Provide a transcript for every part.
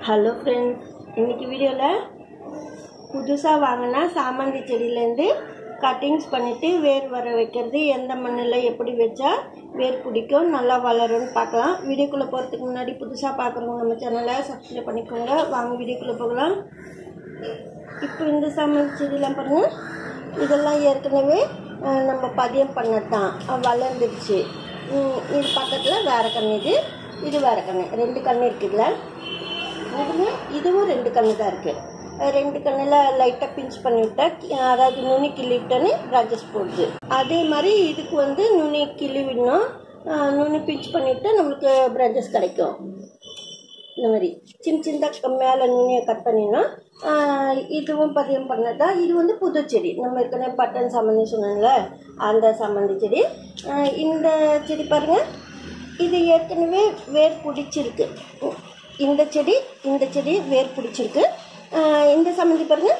hello friends இன்னைக்கு வீடியோவில் புதுசாக வாங்கினா சாமந்தி செடியிலேருந்து கட்டிங்ஸ் பண்ணிவிட்டு வேர் வர வைக்கிறது எந்த மண்ணில் எப்படி வச்சா வேர் பிடிக்கும் நல்லா வளரும்னு பார்க்கலாம் வீடியோக்குள்ளே போகிறதுக்கு முன்னாடி புதுசாக பார்க்குறவங்க நம்ம சேனலை சப்ஸ்கிரைப் பண்ணிக்கோங்க வாங்க வீடியோக்குள்ளே போகலாம் இப்போ இந்த சாமந்தி செடியெலாம் பாருங்கள் இதெல்லாம் ஏற்கனவே அஹ், நம்ம பதியம் பண்ணது தான் வளர்ந்துருச்சு உம், இது பக்கத்தில் வேறு கன்று இது இது வேறு கன்று ரெண்டு கன்று இருக்குதுல்ல இதுல இதுவும் ரெண்டு கன்று தான் இருக்குது ரெண்டு கண்ணில் லைட்டாக பிஞ்ச் பண்ணிவிட்டா கி- அதாவது நுனி கிள்ளி விட்டோன்னு பிரான்ச்சஸ் போடுது அதே மாதிரி இதுக்கு வந்து நுனி கிள்ளி விடணும் அஹ், நுனி பிஞ்ச் பண்ணிவிட்டா நம்மளுக்கு பிரான்ச்சஸ் கிடைக்கும் இந்த மாதிரி சின்ன சின்னதாக மேலே நுனியை கட் பண்ணினா இதுவும் பதியம் பண்ணதா இது வந்து புது செடி நம்ம ஏற்கனவே பட்டன் சாமந்தி சொன்னோம்ல அந்த சாமந்தி செடி ஆஹ் இந்த செடி பாருங்க இது ஏற்கனவே வேர் பிடிச்சிருக்கு இந்த செடி இந்த செடி வேர் பிடிச்சிருக்கு ஆஹ் இந்த சாமந்தி பாருங்க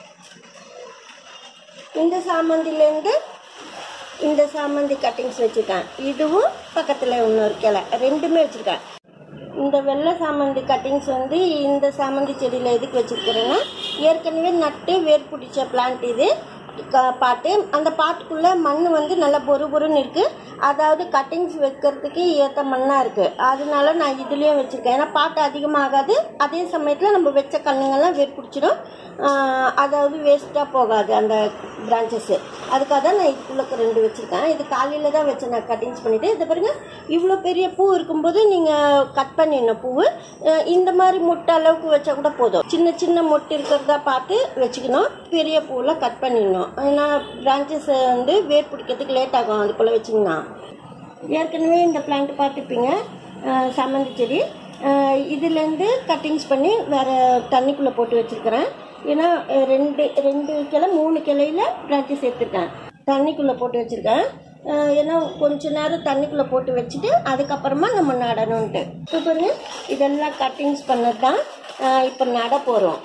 இந்த சாமந்திலேருந்து இந்த சாமந்தி கட்டிங்ஸ் வச்சுருக்கேன் இதுவும் பக்கத்தில் இன்னொரு கிளை ரெண்டுமே வச்சுருக்கேன் இந்த வெள்ளை சாமந்தி கட்டிங்ஸ் வந்து இந்த சாமந்தி செடியில் எதுக்கு வச்சுருக்கிறேன்னா ஏற்கனவே நட்டு வேர் பிடிச்ச பிளான்ட் இது க- பாட்டு அந்த பாட்டுக்குள்ளே மண் வந்து நல்லா பொறு பொறுன்னு இருக்குது அதாவது கட்டிங்ஸ் வைக்கிறதுக்கு ஏற்ற மண்ணாக இருக்குது அதனால நான் இதுலேயும் வச்சுருக்கேன் ஏன்னா பாட்டு அதிகமாகாது அதே சமயத்தில் நம்ம வச்ச கண்ணுங்கள்லாம் வேர் பிடிச்சிடும் ஆஹ் அதாவது வேஸ்ட்டாக போகாது அந்த பிரான்ச்சஸ்ஸு அதுக்காக தான் நான் இதுக்குள்ளே ரெண்டு வச்சுருக்கேன் இது காலையில் தான் வச்சேன் நான் கட்டிங்ஸ் பண்ணிவிட்டு இது பாருங்க இவ்வளோ பெரிய பூ இருக்கும்போது நீங்கள் கட் பண்ணிடணும் பூவு அஹ் இந்த மாதிரி மொட்டை அளவுக்கு வச்சா கூட போதும் சின்ன சின்ன மொட்டு இருக்கிறதா பார்த்து வச்சுக்கணும் பெரிய பூவெலாம் கட் பண்ணிடணும் ஏன்னா பிரான்ச்சஸ் வந்து வேர் பிடிக்கிறதுக்கு லேட் ஆகும் அதுக்குள்ளே வச்சிங்கன்னா ஏற்கனவே இந்த பிளான்ட் பார்த்துருப்பீங்க அஹ் சாமந்தி செடி அஹ் இதுலேருந்து கட்டிங்ஸ் பண்ணி வேறு தண்ணிக்குள்ளே போட்டு வச்சுருக்கிறேன் ஏன்னா அஹ் ரெண்டு ரெண்டு கிளை மூணு கிளையில பிரான்ச்சஸ் எடுத்துருக்கேன் தண்ணிக்குள்ளே போட்டு வச்சுருக்கேன் அஹ் ஏன்னா கொஞ்ச நேரம் தண்ணிக்குள்ளே போட்டு வச்சுட்டு அதுக்கப்புறமா நம்ம நடணும்ன்ட்டு இப்போ பாருங்க இதெல்லாம் கட்டிங்ஸ் பண்ணது தான் இப்போ நட போகிறோம்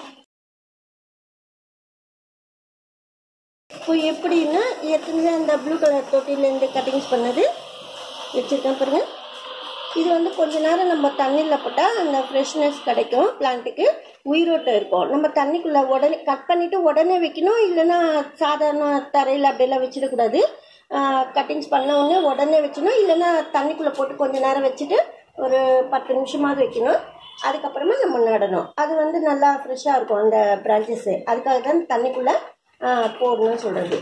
இப்போ எப்படின்னா ஏற்கனவே அந்த ப்ளூ கலர் தொட்டிலேருந்து கட்டிங்ஸ் பண்ணது வச்சுருக்கேன் பாருங்க இது வந்து கொஞ்ச நேரம் நம்ம தண்ணியில் போட்டால் அந்த ஃப்ரெஷ்னஸ் கிடைக்கும் பிளான்ட்டுக்கு உயிரோட்டம் இருக்கும் நம்ம தண்ணிக்குள்ளே உடனே கட் பண்ணிவிட்டு உடனே வைக்கணும் இல்லைன்னா சாதாரண தரையில் அப்படியெல்லாம் வச்சிடக்கூடாது கட்டிங்ஸ் பண்ண உடனே உடனே வச்சணும் இல்லைன்னா தண்ணிக்குள்ளே போட்டு கொஞ்ச நேரம் வச்சுட்டு ஒரு பத்து நிமிஷமாவது வைக்கணும் அதுக்கப்புறமா நம்ம நடணும் அது வந்து நல்லா ஃப்ரெஷ்ஷாக இருக்கும் அந்த பிரான்ச்சஸ்ஸு அதுக்காக தான் தண்ணிக்குள்ளே போடணும்னு சொல்கிறது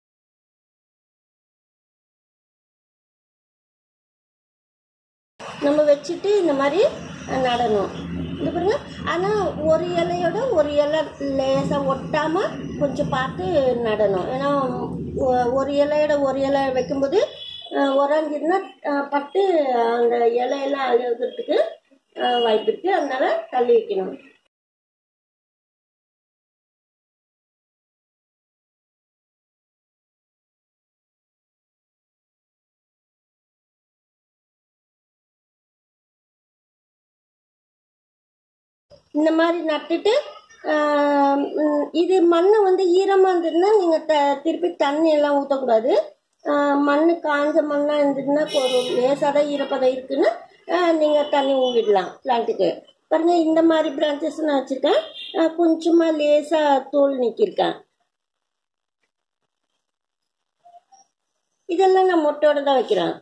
நம்ம வச்சுட்டு இந்த மாதிரி அஹ், நடணும் இது பாருங்க ஆனால் ஒரு இலையோட ஒரு இலை லேசாக ஒட்டாமல் கொஞ்சம் பார்த்து நடணும் ஏன்னா ஒ- ஒரு இலையோட ஒரு இலை வைக்கும்போது அஹ், உறைஞ்சிருந்தா அஹ், பட்டு அந்த இலையெல்லாம் அழுகிறதுக்கு அஹ், வாய்ப்பு இருக்குது அதனால தள்ளி வைக்கணும் இந்த மாதிரி நட்டுட்டு ஆஹ், ம், இது மண் வந்து ஈரமாக இருந்ததுன்னா நீங்கள் த திருப்பி தண்ணி எல்லாம் ஊற்றக்கூடாது மண் காஞ்ச மண்ணாக இருந்ததுன்னா ஒரு லேசாக தான் ஈரப்பதம் இருக்குன்னா நீங்கள் தண்ணி ஊற்றிடலாம் பிளான்ட்டுக்கு பாருங்க இந்த மாதிரி பிரான்ச்சஸ் நான் வச்சுருக்கேன் கொஞ்சமாக லேசாக தோல் நீக்கியிருக்கேன் இதெல்லாம் நான் மொட்டையோட தான் வைக்கிறேன்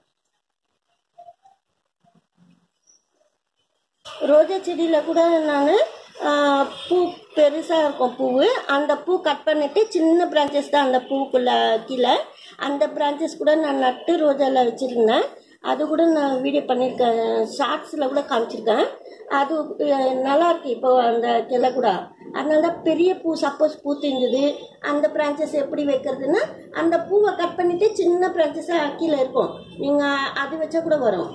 ரோஜா செடியில் கூட நான் பூ பெருசாக இருக்கும் பூவு அந்த பூ கட் பண்ணிட்டு சின்ன பிரான்ச்சஸ் தான் அந்த பூக்குள்ள கீழே அந்த பிரான்ச்சஸ் கூட நான் நட்டு ரோஜாவில் வச்சுருந்தேன் அது கூட நான் வீடியோ பண்ணியிருக்கேன் ஷார்ட்ஸில் கூட காமிச்சிருக்கேன் அது அஹ், நல்லா இருக்கு இப்போ அந்த கிளை கூட அதனால தான் பெரிய பூ சப்போஸ் பூ தெரிஞ்சது அந்த பிரான்ச்சஸ் எப்படி வைக்கிறதுன்னா அந்த பூவை கட் பண்ணிட்டு சின்ன பிரான்ச்சஸாக கீழே இருக்கும் நீங்கள் அது வச்சா கூட வரும்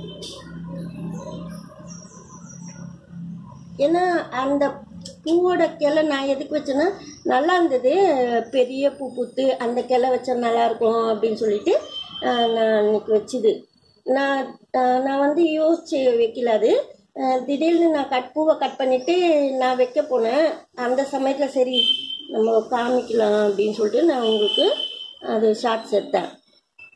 ஏன்னா அந்த பூவோட கிளை நான் எதுக்கு வச்சேன்னா நல்லா இருந்தது பெரிய பூ பூத்து அந்த கிளை வச்சா நல்லா இருக்கும் அப்படின்னு சொல்லிட்டு ஆஹ், நான் அன்னைக்கு வச்சுது நான் ஆஹ், நான் வந்து யோசிச்சு வைக்கல அது ஆஹ், திடீர்னு நான் கட் பூவை கட் பண்ணிட்டு நான் வைக்க போனேன் அந்த சமயத்தில் சரி நம்ம காமிக்கலாம் அப்படின்னு சொல்லிட்டு நான் உங்களுக்கு அது ஷார்ட்ஸ் எடுத்தேன்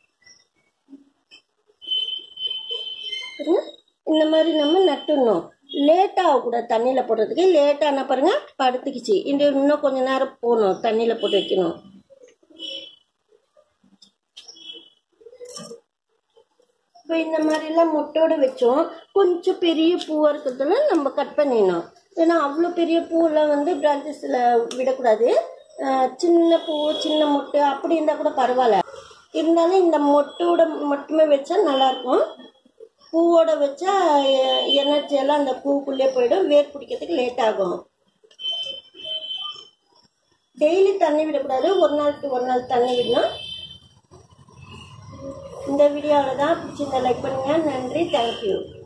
பாருங்க, இந்த மாதிரி நம்ம நட்டுடணும் லேட்டாக கூட தண்ணியில் போடுறதுக்கு லேட்டான பாருங்க படுத்துக்கிச்சு இந்த இன்னும் கொஞ்ச நேரம் போகணும் தண்ணியில் போட்டு வைக்கணும் இப்போ இந்த மாதிரிலாம் மொட்டோட வச்சோம் கொஞ்சம் பெரிய பூவாக இருக்கிறதுல நம்ம கட் பண்ணிடணும் ஏன்னா அவ்வளோ பெரிய பூவெல்லாம் வந்து பிரான்ச்சஸில் விடக்கூடாது அஹ் சின்ன பூ சின்ன மொட்டு அப்படி இருந்தால் கூட பரவாயில்ல இருந்தாலும் இந்த மொட்டோட மட்டுமே வச்சா நல்லாயிருக்கும் பூவோட வச்சா எனர்ஜி எல்லாம் அந்த பூக்குள்ளே போயிடும் வேர் பிடிக்கிறதுக்கு லேட் ஆகும் டெய்லி தண்ணி விடக்கூடாது ஒரு நாளுக்கு ஒரு நாள் தண்ணி விடணும் இந்த வீடியோவில் தான் பிடிச்சிருந்தா லைக் பண்ணுங்கள் நன்றி தேங்க்யூ